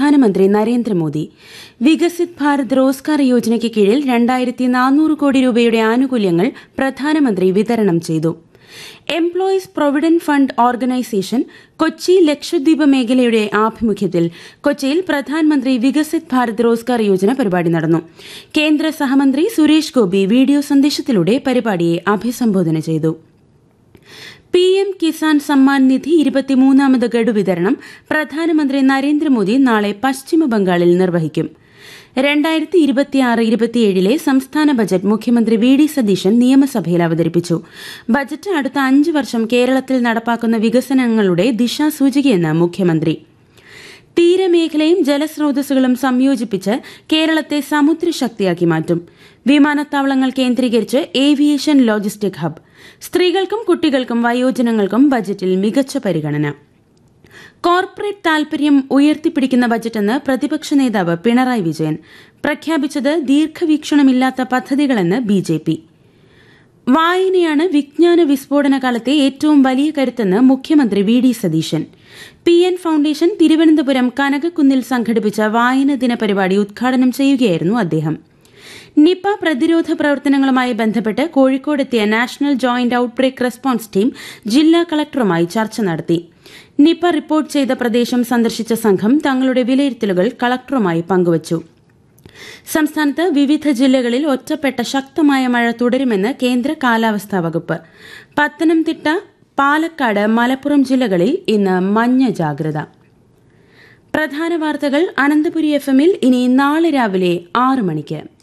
പ്രധാനമന്ത്രി നരേന്ദ്രമോദി വികസിത് ഭാരത് റോസ്ഗാർ യോജനയ്ക്ക് കീഴിൽ രണ്ടായിരത്തി നാനൂറ് കോടി രൂപയുടെ ആനുകൂല്യങ്ങൾ പ്രധാനമന്ത്രി വിതരണം ചെയ്തു employees provident fund organisation Kochi Lakshadweep മേഖലയുടെ ആഭിമുഖ്യത്തിൽ കൊച്ചിയിൽ പ്രധാനമന്ത്രി വികസിത് ഭാരത് റോസ്ഗാർ യോജന പരിപാടി നടന്നു കേന്ദ്ര സഹമന്ത്രി സുരേഷ് ഗോപി വീഡിയോ സന്ദേശത്തിലൂടെ പരിപാടിയെ അഭിസംബോധന ചെയ്തു പി എം കിസാൻ സമ്മാൻ നിധി ഇരുപത്തിമൂന്നാമത് ഗഡു വിതരണം പ്രധാനമന്ത്രി നരേന്ദ്രമോദി നാളെ പശ്ചിമ ബംഗാളിൽ നിർവഹിക്കും രണ്ടായിരത്തി ഇരുപത്തിയാറ് ഇരുപത്തിയേഴിലെ സംസ്ഥാന ബജറ്റ് മുഖ്യമന്ത്രി വി ഡി സതീശൻ നിയമസഭയിൽ അവതരിപ്പിച്ചു ബജറ്റ് അടുത്ത അഞ്ച് വർഷം കേരളത്തിൽ നടപ്പാക്കുന്ന വികസനങ്ങളുടെ ദിശാസൂചികയെന്ന് മുഖ്യമന്ത്രി തീരമേഖലയും ജലസ്രോതസ്സുകളും സംയോജിപ്പിച്ച് കേരളത്തെ സമുദ്രശക്തിയാക്കി മാറ്റും വിമാനത്താവളങ്ങൾ കേന്ദ്രീകരിച്ച് ഏവിയേഷൻ ലോജിസ്റ്റിക് ഹബ് സ്ത്രീകൾക്കും കുട്ടികൾക്കും വയോജനങ്ങൾക്കും ബജറ്റിൽ മികച്ച പരിഗണന കോർപ്പറേറ്റ് താൽപര്യം ഉയർത്തിപ്പിടിക്കുന്ന ബജറ്റെന്ന് പ്രതിപക്ഷ നേതാവ് പിണറായി വിജയൻ പ്രഖ്യാപിച്ചത് ദീർഘവീക്ഷണമില്ലാത്ത പദ്ധതികളെന്ന് ബി ജെ പി വായനയാണ് വിജ്ഞാന വിസ്ഫോടന കാലത്തെ ഏറ്റവും വലിയ കരുത്തെന്ന് മുഖ്യമന്ത്രി V D Satheesan P N foundation Thiruvananthapuram കനകക്കുന്നിൽ സംഘടിപ്പിച്ച വായന ദിന പരിപാടി ഉദ്ഘാടനം ചെയ്യുകയായിരുന്നു അദ്ദേഹം നിപ പ്രതിരോധ പ്രവർത്തനങ്ങളുമായി ബന്ധപ്പെട്ട് കോഴിക്കോടെത്തിയ national joint outbreak response team ജില്ലാ കളക്ടറുമായി ചർച്ച നടത്തി നിപ റിപ്പോർട്ട് ചെയ്ത പ്രദേശം സന്ദർശിച്ച സംഘം തങ്ങളുടെ വിലയിരുത്തലുകൾ കളക്ടറുമായി പങ്കുവച്ചു സംസ്ഥാനത്ത് വിവിധ ജില്ലകളിൽ ഒറ്റപ്പെട്ട ശക്തമായ മഴ തുടരുമെന്ന് കേന്ദ്ര കാലാവസ്ഥാ വകുപ്പ് പത്തനംതിട്ട പാലക്കാട് മലപ്പുറം ജില്ലകളിൽ ഇന്ന് മഞ്ഞ ജാഗ്രത പ്രധാന വാർത്തകൾ അനന്തപുരി എഫ് എമ്മിൽ ഇനി നാളെ രാവിലെ ആറ് മണിക്ക്